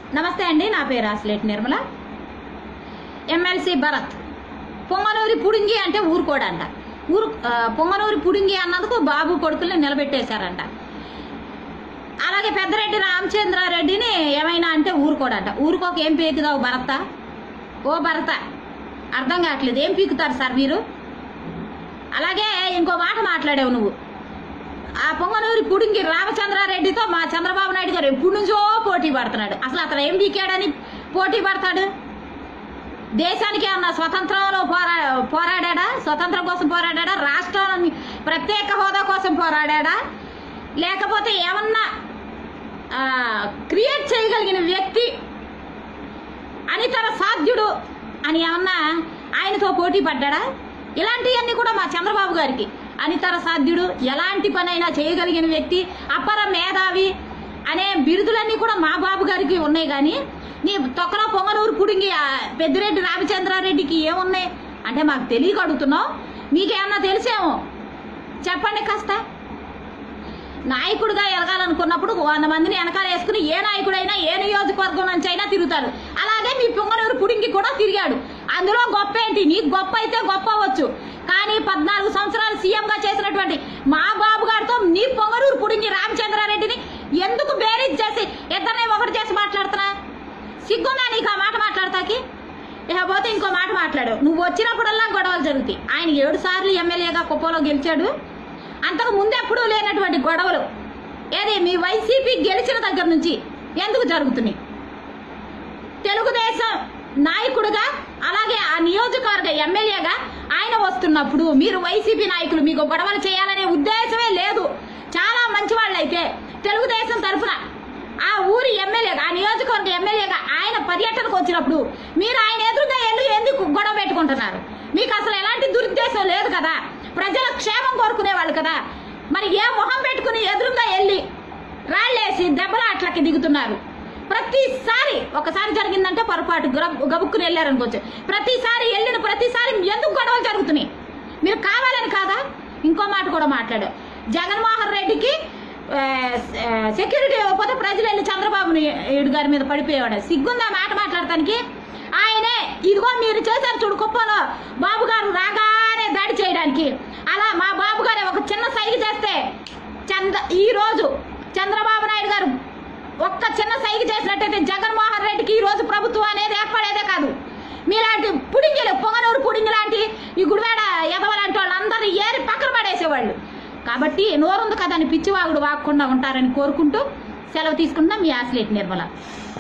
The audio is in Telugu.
నమస్తే అండి నా పేరు ఆస్లేట్ నిర్మల ఎమ్మెల్సీ భరత్ పొంగనూరి పుడింగి అంటే ఊరుకోడంట ఊరు ఆ, పొంగనూరి పుడింగి అన్నందుకు బాబు కొడుకుల్ని నిలబెట్టేశారంట అలాగే పెద్దరెడ్డి రామచంద్రారెడ్డిని ఏమైనా అంటే ఊరుకోడంట ఊరుకోక ఏం పీకుదావు భరత ఓ భరత అర్థం కావట్లేదు ఏం పీకుతారు సార్ మీరు అలాగే ఇంకో మాట మాట్లాడావు నువ్వు ఆ పొంగనూరి పుడింగి రామచంద్రారెడ్డితో మా చంద్రబాబు నాయుడు గారు ఎప్పటి నుంచో పోటీ పడుతున్నాడు అసలు అతను ఏం పీకాడని పోటీ పడతాడు దేశానికి ఏమన్నా స్వతంత్రంలో పోరా పోరాడా స్వతంత్రం కోసం పోరాడా రాష్ట్రం ప్రత్యేక హోదా కోసం పోరాడా లేకపోతే ఏమన్నా క్రియేట్ చేయగలిగిన వ్యక్తి అనితర సాధ్యుడు అని ఏమన్నా ఆయనతో పోటీ పడ్డాడా ఇలాంటివన్నీ కూడా మా చంద్రబాబు గారికి అనితర సాధ్యుడు ఎలాంటి పనైనా చేయగలిగిన వ్యక్తి అపర మేధావి అనే బిరుదులన్నీ కూడా మా బాబు గారికి ఉన్నాయి కానీ నీ తొక్కలో పొంగనూరు పుడింగి ఆ పెద్దిరెడ్డి రామచంద్రారెడ్డికి ఏమున్నాయి అంటే మాకు తెలియక అడుగుతున్నాం మీకేమన్నా తెలిసేమో చెప్పండి కాస్త నాయకుడిగా ఎదగాలనుకున్నప్పుడు వంద మందిని వెనకాల వేసుకుని ఏ నాయకుడైనా ఏ నియోజకవర్గం నుంచి అయినా తిరుగుతారు అలాగే మీ పొంగనూరు పుడింగి కూడా తిరిగాడు అందులో గొప్ప ఏంటి నీకు గొప్ప అయితే గొప్ప అవ్వచ్చు కానీ పద్నాలుగు సంవత్సరాలు సీఎంగా చేసినటువంటి మా బాబు గారితో నీ పొంగనూరు పుడింగి రామచంద్రారెడ్డిని ఎందుకు బేరీజ్ చేసి ఇద్దరిని ఒకటి చేసి మాట్లాడుతున్నా సిగ్గుందా నీకు ఆ మాట మాట్లాడతాకి ఇకపోతే ఇంకో మాట మాట్లాడు నువ్వు వచ్చినప్పుడల్లా గొడవలు జరుగుతాయి ఆయన ఏడు సార్లు ఎమ్మెల్యేగా కుప్పలో గెలిచాడు అంతకు ముందెప్పుడూ లేనటువంటి గొడవలు ఏది మీ వైసీపీ గెలిచిన దగ్గర నుంచి ఎందుకు జరుగుతున్నాయి తెలుగుదేశం నాయకుడుగా అలాగే ఆ నియోజకవర్గ ఎమ్మెల్యేగా ఆయన వస్తున్నప్పుడు మీరు వైసీపీ నాయకులు మీకు గొడవలు చేయాలనే ఉద్దేశమే లేదు చాలా మంచి వాళ్ళైతే తెలుగుదేశం తరఫున ఆ ఊరి ఎమ్మెల్యేగా ఆ నియోజకవర్గ ఎమ్మెల్యేగా ఆయన పర్యటనకు వచ్చినప్పుడు మీరు ఆయన ఎదురుగా వెళ్ళి ఎందుకు గొడవ పెట్టుకుంటున్నారు మీకు అసలు ఎలాంటి దురుద్దేశం లేదు కదా ప్రజల క్షేమం కోరుకునే వాళ్ళు కదా మరి ఏ మొహం పెట్టుకుని ఎదురుగా వెళ్ళి రాళ్ళేసి దెబ్బలాట్లకి దిగుతున్నారు ప్రతిసారి ఒకసారి జరిగిందంటే పొరపాటు గబ- గబుక్కుని వెళ్ళారనుకోవచ్చు ప్రతిసారి వెళ్ళిన ప్రతిసారి ఎందుకు గొడవలు జరుగుతున్నాయి మీరు కావాలని కాదా ఇంకో మాట కూడా మాట్లాడు జగన్మోహన్ రెడ్డికి ఆ, ఆ, సెక్యూరిటీ ఇవ్వకపోతే ప్రజలు వెళ్ళి చంద్రబాబు నాయుడు గారి మీద పడిపోయేవాడు సిగ్గుందా మాట మాట్లాడటానికి ఆయనే ఇదిగో మీరు చేశారు చూడు కుప్పలో బాబు గారు రాగానే దాడి చేయడానికి అలా మా బాబు గారే ఒక చిన్న సైగ చేస్తే చంద్ర ఈ రోజు చంద్రబాబు నాయుడు గారు ఒక్క చిన్న సైగ చేసినట్టయితే జగన్మోహన్ రెడ్డికి ఈ రోజు ప్రభుత్వం అనేది ఏర్పడేదే కాదు మీలాంటి పుడింగిలు పొగనూరు పుడింగి లాంటి ఈ గుడివాడ ఎదవలాంటి వాళ్ళందరినీ ఏరి పక్కన పడేసేవాళ్ళు కాబట్టి నోరుంది కదా అని పిచ్చివాగుడు వాగకుండా ఉంటారని కోరుకుంటూ సెలవు తీసుకుంటున్నా మీ ఆశ్లేట్ నిర్మల